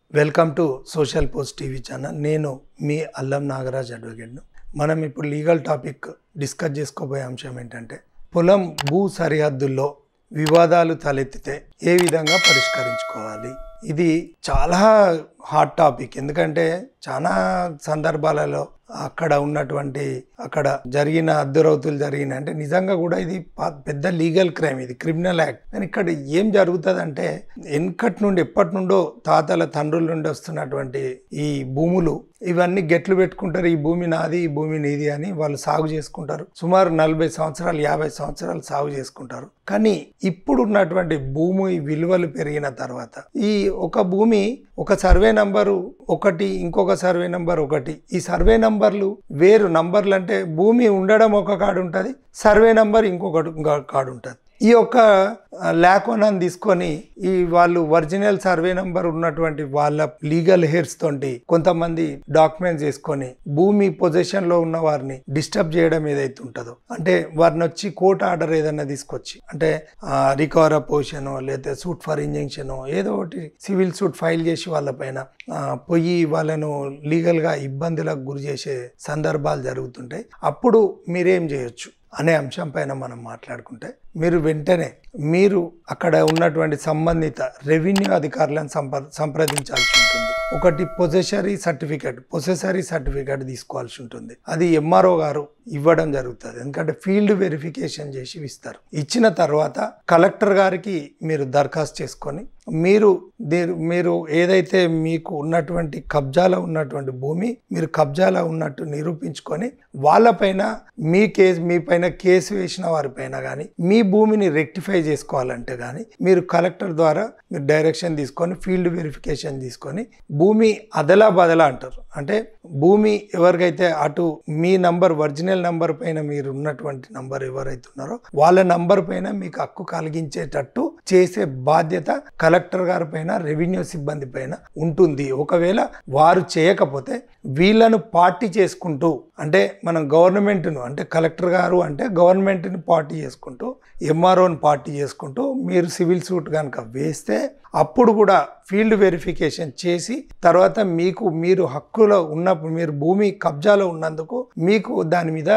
welcome to social post TV channel నేను మీ అల్లం నాగరాజ్ అడ్వకేట్ను మనం ఇప్పుడు లీగల్ టాపిక్ డిస్కస్ చేసుకోబోయే అంశం ఏంటంటే పొలం భూ సరిహద్దుల్లో వివాదాలు తలెత్తితే ఏ విధంగా పరిష్కరించుకోవాలి ఇది చాలా హాట్ టాపిక్ ఎందుకంటే చాలా సందర్భాలలో అక్కడ ఉన్నటువంటి అక్కడ జరిగిన అద్దురవుతులు జరిగిన అంటే నిజంగా కూడా ఇది ప- పెద్ద లీగల్ క్రైమ్ ఇది క్రిమినల్ యాక్ట్ కానీ ఇక్కడ ఏం జరుగుతుంది అంటే వెనకటి నుండి ఎప్పటి నుండో తాతల తండ్రుల నుండి వస్తున్నటువంటి ఈ భూములు ఇవన్నీ గెట్లు పెట్టుకుంటారు ఈ భూమి నాది ఈ భూమి నీది అని వాళ్ళు సాగు చేసుకుంటారు సుమారు నలభై సంవత్సరాలు యాభై సంవత్సరాలు సాగు చేసుకుంటారు కానీ ఇప్పుడు ఉన్నటువంటి భూమి విలువలు పెరిగిన తర్వాత ఈ ఒక భూమి ఒక సర్వే నంబరు ఒకటి ఇంకొక సర్వే నంబర్ ఒకటి ఈ సర్వే నంబర్లు వేరు నంబర్లు అంటే భూమి ఉండడం ఒక కాడు ఉంటుంది సర్వే నంబర్ ఇంకొకటి ఇంకో కాడు ఉంటుంది ఈ యొక్క ల్యాకోనాన్ని తీసుకొని ఈ వాళ్ళు ఒరిజినల్ సర్వే నంబర్ ఉన్నటువంటి వాళ్ళ లీగల్ హెయిర్స్ తోటి కొంతమంది డాక్యుమెంట్స్ చేసుకొని భూమి పొజిషన్ లో ఉన్న వారిని డిస్టర్బ్ చేయడం ఏదైతే ఉంటుందో అంటే వారిని వచ్చి కోర్టు ఆర్డర్ ఏదైనా తీసుకొచ్చి అంటే రికవర్ పొజిషన్ లేదా సూట్ ఫర్ ఇంజెక్షన్ ఏదో ఒకటి సివిల్ సూట్ ఫైల్ చేసి వాళ్ళపైన ఆ, పోయి వాళ్ళను లీగల్ గా ఇబ్బందులకు గురి చేసే సందర్భాలు జరుగుతుంటాయి అప్పుడు మీరేం చేయొచ్చు అనే అంశం పైన మనం మాట్లాడుకుంటే మీరు వెంటనే మీరు అక్కడ ఉన్నటువంటి సంబంధిత రెవెన్యూ అధికారులను సంప సంప్రదించాల్సి ఉంటుంది ఒకటి పొసెసరీ సర్టిఫికేట్ పొసెసరీ సర్టిఫికేట్ తీసుకోవాల్సి ఉంటుంది అది ఎంఆర్ఓ గారు ఇవ్వడం జరుగుతుంది ఎందుకంటే ఫీల్డ్ వెరిఫికేషన్ చేసి ఇస్తారు ఇచ్చిన తర్వాత కలెక్టర్ గారికి మీరు దరఖాస్తు చేసుకొని మీరు దీని- మీరు ఏదైతే మీకు ఉన్నటువంటి కబ్జాలో ఉన్నటువంటి భూమి మీరు కబ్జాలో ఉన్నట్టు నిరూపించుకొని వాళ్ళపైన మీ కేసు మీ పైన కేసు వేసిన వారిపైన కానీ మీ భూమిని రెక్టిఫై చేసుకోవాలంటే కానీ మీరు కలెక్టర్ ద్వారా మీరు డైరెక్షన్ తీసుకొని ఫీల్డ్ వెరిఫికేషన్ తీసుకొని భూమి అదలా బదలా అంటారు అంటే భూమి ఎవరికైతే అటు మీ నంబర్ ఒరిజినల్ నంబర్ పైన మీరు ఉన్నటువంటి నంబర్ ఎవరైతే ఉన్నారో వాళ్ళ నంబర్ పైన మీకు హక్కు కలిగించేటట్టు చేసే బాధ్యత కలెక్టర్ గారి పైన రెవెన్యూ సిబ్బంది పైన ఉంటుంది ఒకవేళ వారు చేయకపోతే వీళ్ళను పార్టీ చేసుకుంటూ అంటే మనం గవర్నమెంట్ను అంటే కలెక్టర్ గారు అంటే గవర్నమెంట్ని పార్టీ చేసుకుంటూ ఎంఆర్ఓని పార్టీ చేసుకుంటూ మీరు సివిల్ సూట్ కనుక వేస్తే అప్పుడు కూడా ఫీల్డ్ వెరిఫికేషన్ చేసి తర్వాత మీకు మీరు హక్కులో ఉన్నప్పుడు మీరు భూమి కబ్జాలో ఉన్నందుకు మీకు దాని మీద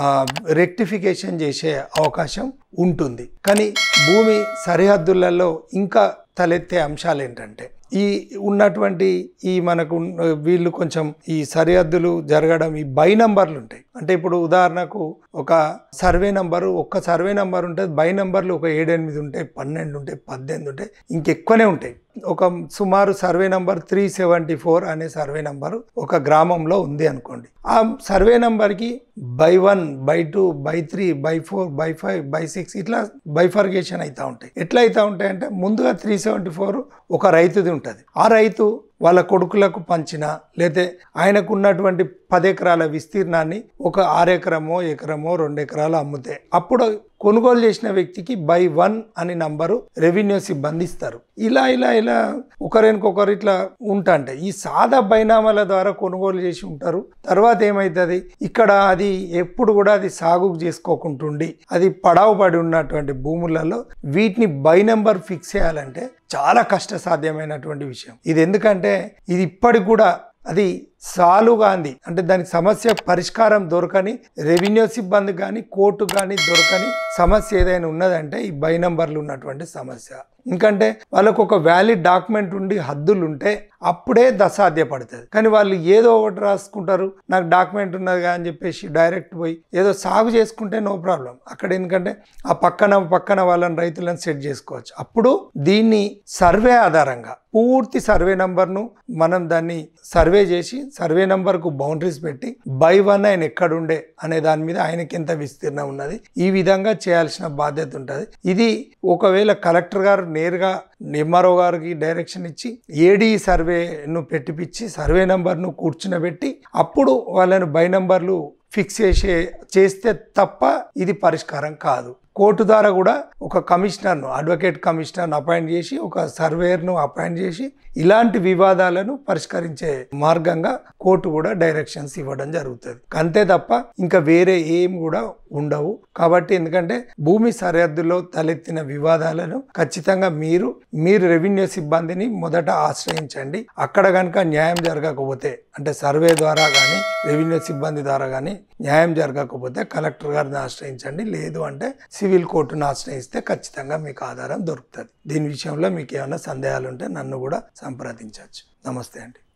రెక్టిఫికేషన్ చేసే అవకాశం ఉంటుంది కానీ భూమి సరిహద్దులలో ఇంకా తలెత్తే అంశాలు ఏంటంటే ఈ ఉన్నటువంటి ఈ మనకు ఉన్న- వీళ్ళు కొంచెం ఈ సరిహద్దులు జరగడం ఈ బై నంబర్లు ఉంటాయి అంటే ఇప్పుడు ఉదాహరణకు ఒక సర్వే నంబరు ఒక్క సర్వే నంబర్ ఉంటుంది బై నంబర్లు ఒక ఏడెనిమిది ఉంటాయి పన్నెండు ఉంటాయి పద్దెనిమిది ఉంటాయి ఇంకెక్కువనే ఉంటాయి ఒక సుమారు survey number three seventy four అనే సర్వే నంబర్ ఒక గ్రామంలో ఉంది అనుకోండి ఆ సర్వే నంబర్కి by one by two by three by four by five by six ఇట్లా బైఫర్గేషన్ అవుతూ ఉంటాయి ఎట్లా అవుతూ ఉంటాయి అంటే ముందుగా త్రీ సెవెంటీ ఫోర్ ఒక రైతుది ఉంటుంది ఆ రైతు వాళ్ళ కొడుకులకు పంచిన లేతే ఆయనకు ఉన్నటువంటి పది ఎకరాల విస్తీర్ణాన్ని ఒక ఆరెకరమో ఎకరమో రెండు ఎకరాలు అమ్ముతే అప్పుడు కొనుగోలు చేసిన వ్యక్తికి బై వన్ అని నంబరు రెవెన్యూ సిబ్బంది ఇస్తారు ఇలా ఇలా ఇలా ఒకరికొకరు ఇట్లా ఉంటాంటే ఈ సాదా బైనామాల ద్వారా కొనుగోలు చేసి ఉంటారు తర్వాత ఏమవుతుంది ఇక్కడ అది ఎప్పుడు కూడా అది సాగు చేసుకోకుంటుండి అది పడావు పడి ఉన్నటువంటి భూములలో వీటిని బై నెంబర్ ఫిక్స్ చేయాలంటే చాలా కష్టసాధ్యమైనటువంటి విషయం ఇది ఎందుకంటే ఇది ఇప్పటికి కూడా అది సాలు గాంధీ అంటే దానికి సమస్య పరిష్కారం దొరకని రెవెన్యూ సిబ్బంది కానీ కోర్టు కానీ దొరకని సమస్య ఏదైనా ఉన్నదంటే ఈ బై నంబర్లు ఉన్నటువంటి సమస్య ఎందుకంటే వాళ్ళకు ఒక వ్యాలిడ్ డాక్యుమెంట్ ఉండి హద్దులు ఉంటే అప్పుడే దసాధ్యపడుతుంది కానీ వాళ్ళు ఏదో ఒకటి రాసుకుంటారు నాకు డాక్యుమెంట్ ఉన్నదిగా అని చెప్పేసి డైరెక్ట్ పోయి ఏదో సాగు చేసుకుంటే నో ప్రాబ్లం అక్కడ ఎందుకంటే ఆ పక్కన పక్కన వాళ్ళని రైతులను సెట్ చేసుకోవచ్చు అప్పుడు దీన్ని సర్వే ఆధారంగా పూర్తి సర్వే నంబర్ను మనం దాన్ని సర్వే చేసి సర్వే నంబర్కు బౌండరీస్ పెట్టి బై వన్ ఆయన ఎక్కడుండే అనే దాని మీద ఆయనకి ఎంత విస్తీర్ణం ఉన్నది ఈ విధంగా చేయాల్సిన బాధ్యత ఉంటుంది ఇది ఒకవేళ కలెక్టర్ గారు నేరుగా ఎంఆర్ఓ గారికి డైరెక్షన్ ఇచ్చి ఏడీ సర్వేను పెట్టిపిచ్చి సర్వే నంబర్ను కూర్చునబెట్టి అప్పుడు వాళ్ళను బై నంబర్లు ఫిక్స్ చేసే చేస్తే తప్ప ఇది పరిష్కారం కాదు కోర్టు ద్వారా కూడా ఒక కమిషనర్ను అడ్వకేట్ కమిషనర్ను అపాయింట్ చేసి ఒక సర్వేయర్ను అపాయింట్ చేసి ఇలాంటి వివాదాలను పరిష్కరించే మార్గంగా కోర్టు కూడా డైరెక్షన్స్ ఇవ్వడం జరుగుతుంది అంతే తప్ప ఇంకా వేరే ఏం కూడా ఉండవు కాబట్టి ఎందుకంటే భూమి సరిహద్దులో తలెత్తిన వివాదాలను ఖచ్చితంగా మీరు మీరు రెవెన్యూ సిబ్బందిని మొదట ఆశ్రయించండి అక్కడ కనుక న్యాయం జరగకపోతే అంటే సర్వే ద్వారా కానీ రెవెన్యూ సిబ్బంది ద్వారా కానీ న్యాయం జరగకపోతే కలెక్టర్ గారిని ఆశ్రయించండి లేదు అంటే సివిల్ కోర్టును ఆశ్రయిస్తే ఖచ్చితంగా మీకు ఆధారం దొరుకుతుంది దీని విషయంలో మీకు ఏమైనా సందేహాలు ఉంటే నన్ను కూడా సంప్రదించవచ్చు నమస్తే అండి